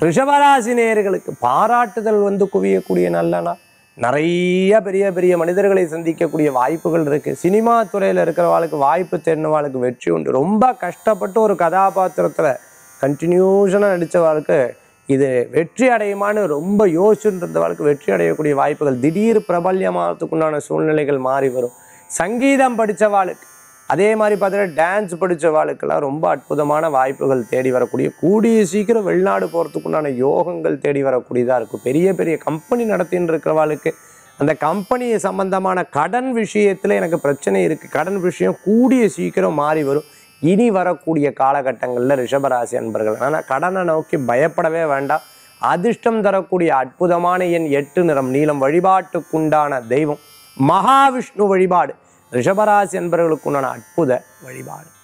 ரிஷபராசி நேயர்களுக்கு பாராட்டுதல் வந்து குவியக்கூடிய நல்ல நாள் நிறைய பெரிய பெரிய மனிதர்களை சந்திக்கக்கூடிய வாய்ப்புகள் இருக்கு சினிமா துறையில் இருக்கிறவாளுக்கு வாய்ப்பு தெரிஞ்சவாளுக்கு வெற்றி உண்டு ரொம்ப கஷ்டப்பட்டு ஒரு கதாபாத்திரத்துல கண்டினியூஷனாக நடித்தவாளுக்கு இது வெற்றி அடையுமான்னு ரொம்ப யோசிச்சுட்டு இருந்தவாளுக்கு வெற்றி அடையக்கூடிய வாய்ப்புகள் திடீர் பிரபல்யமாகறதுக்குண்டான சூழ்நிலைகள் மாறி வரும் சங்கீதம் படித்தவாளுக்கு அதே மாதிரி பார்த்தீங்கன்னா டான்ஸ் படித்தவாளுக்கெல்லாம் ரொம்ப அற்புதமான வாய்ப்புகள் தேடி வரக்கூடிய கூடிய சீக்கிரம் வெளிநாடு போகிறதுக்குண்டான யோகங்கள் தேடி வரக்கூடியதாக இருக்கும் பெரிய பெரிய கம்பெனி நடத்தின்னு இருக்கிறவாளுக்கு அந்த கம்பெனி சம்பந்தமான கடன் விஷயத்தில் எனக்கு பிரச்சனை இருக்குது கடன் விஷயம் கூடிய சீக்கிரம் மாறி வரும் இனி வரக்கூடிய காலகட்டங்களில் ரிஷபராசி அன்பர்கள் ஆனால் கடனை நோக்கி பயப்படவே வேண்டாம் அதிர்ஷ்டம் தரக்கூடிய அற்புதமான எண் எட்டு நிறம் நீளம் வழிபாட்டுக்குண்டான தெய்வம் மகாவிஷ்ணு வழிபாடு ரிஷபராசி அன்பர்களுக்குண்டான அற்புத வழிபாடு